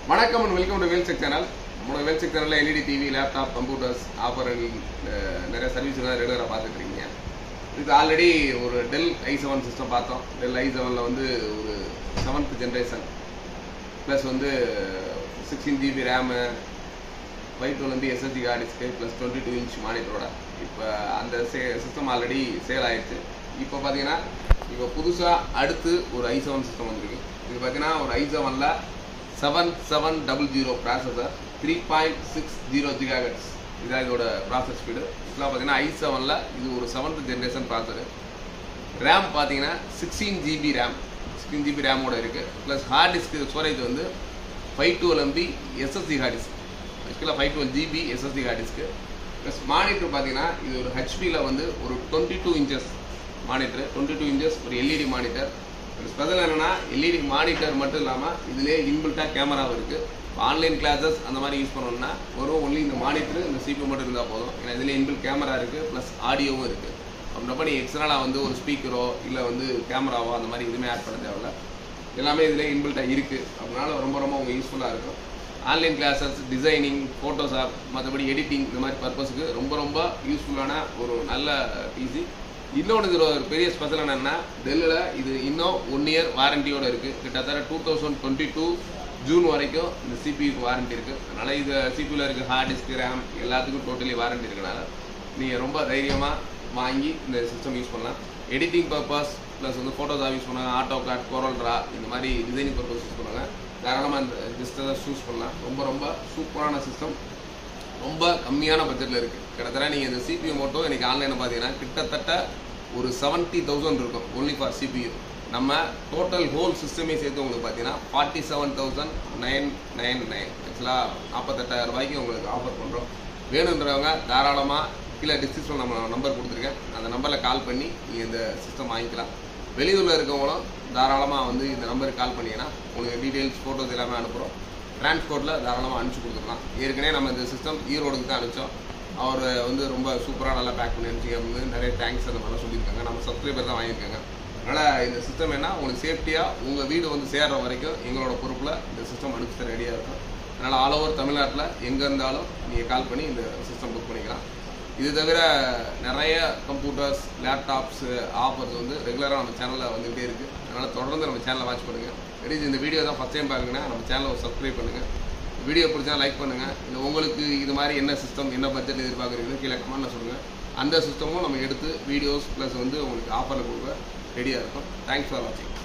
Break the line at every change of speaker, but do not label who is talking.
வணக்கம் and welcome to வேல்செக் channel நம்மளோட வேல்செக் சேனலில் LED TV laptop computers offer நிறைய சர்வீஸ்லாம் ரெகுலராக பார்த்துட்டு இருக்கீங்க இது ஆல்ரெடி ஒரு டெல் ஐ செவன் சிஸ்டம் பார்த்தோம் டெல் ஐ செவனில் வந்து ஒரு செவன்த் ஜென்ரேஷன் ப்ளஸ் வந்து sixteen GB RAM five twelve வந்து எஸ்எஸ்டி ஹார்ட் டிஸ்க்கு ப்ளஸ் டுவெண்ட்டி டூ இன்ச் மானிட்டரோட இப்போ அந்த சே சிஸ்டம் ஆல்ரெடி சேல் ஆயிடுச்சு இப்போ பார்த்தீங்கன்னா இப்போ புதுசாக அடுத்து ஒரு ஐ செவன் சிஸ்டம் வந்திருக்கு இது பார்த்தீங்கன்னா ஒரு ஐ செவனில் seven seven double zero processor three point six zero gigahertz இதான் இதோட ப்ராசஸ் ஸ்பீடு இதெல்லாம் பார்த்தீங்கன்னா ஐ செவனில் இது ஒரு செவன்த் ஜென்ரேஷன் ப்ராசர் ரேம் பார்த்தீங்கன்னா sixteen GB RAM sixteen GB ரேமோட இருக்குது ப்ளஸ் ஹார்ட் டிஸ்க் ஸ்டோரேஜ் வந்து five twelve MB SSD hard disk ஆக்சுவலாக five twelve GB SSD hard டிஸ்க்கு ப்ளஸ் மானிட்டர் பார்த்தீங்கன்னா இது ஒரு ஹெச்பியில் வந்து ஒரு twenty two inches monitor twenty two inches ஒரு எல்இடி மானிட்டர் ஒரு ஸ்பெஷல் என்னன்னா எல்இடி மானிட்டர் மட்டும் இல்லாமல் இதுலேயே இன்பில்ட்டாக கேமராவும் இருக்குது ஆன்லைன் கிளாஸஸ் அந்த மாதிரி யூஸ் பண்ணணும்னா வரும் ஒன்லி இந்த மானிட்டர் இந்த சிபி மட்டும் இருந்தால் போதும் ஏன்னா இதில் இன்பில் கேமரா இருக்குது ப்ளஸ் ஆடியோவும் இருக்குது அப்படின்றப்ப நீ எக்ஸ்ட்ரலாக வந்து ஒரு ஸ்பீக்கரோ இல்லை வந்து கேமராவோ அந்த மாதிரி எதுவுமே ஆட் பண்ண தேவையில்ல எல்லாமே இதில் இன்பில்ட்டாக இருக்குது அதனால ரொம்ப ரொம்ப உங்களுக்கு யூஸ்ஃபுல்லாக இருக்கும் ஆன்லைன் கிளாஸஸ் டிசைனிங் ஃபோட்டோஷாப் மற்றபடி எடிட்டிங் இந்த மாதிரி பர்பஸுக்கு ரொம்ப ரொம்ப யூஸ்ஃபுல்லான ஒரு நல்ல பிசி இன்னொன்று இதில் ஒரு பெரிய ஸ்பெஷல் என்னென்னா டெல்லில் இது இன்னும் ஒன் இயர் வாரண்டியோட இருக்குது கிட்டத்தட்ட two thousand twenty two June வரைக்கும் இந்த சிபியூக்கு வாரண்டி இருக்குது அதனால் இது சிபியூவில் இருக்க ஹார்ட் டிஸ்க் ரேம் எல்லாத்துக்கும் டோட்டலி வாரண்டி இருக்கனால நீங்கள் ரொம்ப தைரியமாக வாங்கி இந்த சிஸ்டம் யூஸ் பண்ணலாம் எடிட்டிங் பர்பஸ் ப்ளஸ் வந்து ஃபோட்டோஸாக யூஸ் பண்ணாங்க ஆட்டோ காட் கோரல்ட்ரா இந்த மாதிரி டிசைனிங் பர்பஸ் யூஸ் பண்ணாங்க தாராளமாக இந்த சிஸ்டத்தை சூஸ் பண்ணலாம் ரொம்ப ரொம்ப சூப்பரான சிஸ்டம் ரொம்ப கம்மியான பட்ஜெட்டில் இருக்குது கிட்டத்தட்ட நீங்கள் இந்த சிபியூ மட்டும் இன்றைக்கி ஆன்லைனில் பார்த்தீங்கன்னா கிட்டத்தட்ட ஒரு செவன்ட்டி தௌசண்ட் இருக்கும் ஒன்லி ஃபார் சிபியூ நம்ம டோட்டல் ஹோல் சிஸ்டமே சேர்த்து உங்களுக்கு பார்த்தீங்கன்னா forty seven thousand nine nine nine ஆக்சுவலாக நாற்பத்தெட்டாயிரம் ரூபாய்க்கு உங்களுக்கு ஆஃபர் பண்ணுறோம் வேணுன்றவங்க தாராளமாக கீழே டிஸ்கிரிப்ஷன் நம்ம நம்பர் கொடுத்துருக்கேன் அந்த நம்பரில் கால் பண்ணி நீங்கள் இந்த சிஸ்டம் வாங்கிக்கலாம் வெளியூரில் இருக்கவங்களும் தாராளமாக வந்து இந்த நம்பருக்கு கால் பண்ணிங்கன்னா உங்களுக்கு டீட்டெயில்ஸ் ஃபோட்டோஸ் எல்லாமே அனுப்புகிறோம் டிரான்ஸ்போர்ட்டில் தாராளமாக அனுப்பிச்சி கொடுத்துடலாம் ஏற்கனவே நம்ம இந்த சிஸ்டம் ஈரோடுக்கு தான் அனுப்பிச்சோம் அவர் வந்து ரொம்ப சூப்பராக நல்லா பேக் பண்ணி அனுப்பிச்சி அப்படின்னு நிறைய தேங்க்ஸ் அந்த மாதிரிலாம் சொல்லியிருக்காங்க நம்ம சப்ஸ்கிரைபர் தான் வாங்கியிருக்காங்க அதனால் இந்த சிஸ்டம் என்ன உங்களுக்கு சேஃப்டியாக உங்கள் வீடு வந்து சேர்ற வரைக்கும் எங்களோட பொறுப்பில் இந்த சிஸ்டம் அனுப்பிச்சு தர ரெடியாக இருக்கும் அதனால் ஆல் ஓவர் தமிழ்நாட்டில் எங்கே இருந்தாலும் நீங்கள் கால் பண்ணி இந்த சிஸ்டம் புக் பண்ணிக்கலாம் இது தவிர நிறைய கம்ப்யூட்டர்ஸ் லேப்டாப்ஸ் ஆஃபர்ஸ் வந்து ரெகுலராக நம்ம சேனலில் வந்துகிட்டே இருக்குது அதனால் தொடர்ந்து நம்ம சேனலை வாட்ச் பண்ணுங்கள் வெடிச்சு இந்த வீடியோ தான் ஃபஸ்ட் டைம் பார்க்குங்கன்னா நம்ம சேனலை சப்ஸ்கிரைப் பண்ணுங்கள் வீடியோ பிடிச்சா லைக் பண்ணுங்கள் இல்லை உங்களுக்கு இது மாதிரி என்ன சிஸ்டம் என்ன பட்ஜெட் எதிர்பார்க்குறீங்களோ கீழே கமெண்ட்டில் சொல்லுங்கள் அந்த சிஸ்டமும் நம்ம எடுத்து வீடியோஸ் ப்ளஸ் வந்து உங்களுக்கு ஆஃபரில் கொடுக்க ரெடியாக இருக்கும் தேங்க்ஸ் ஃபார் வாட்சிங்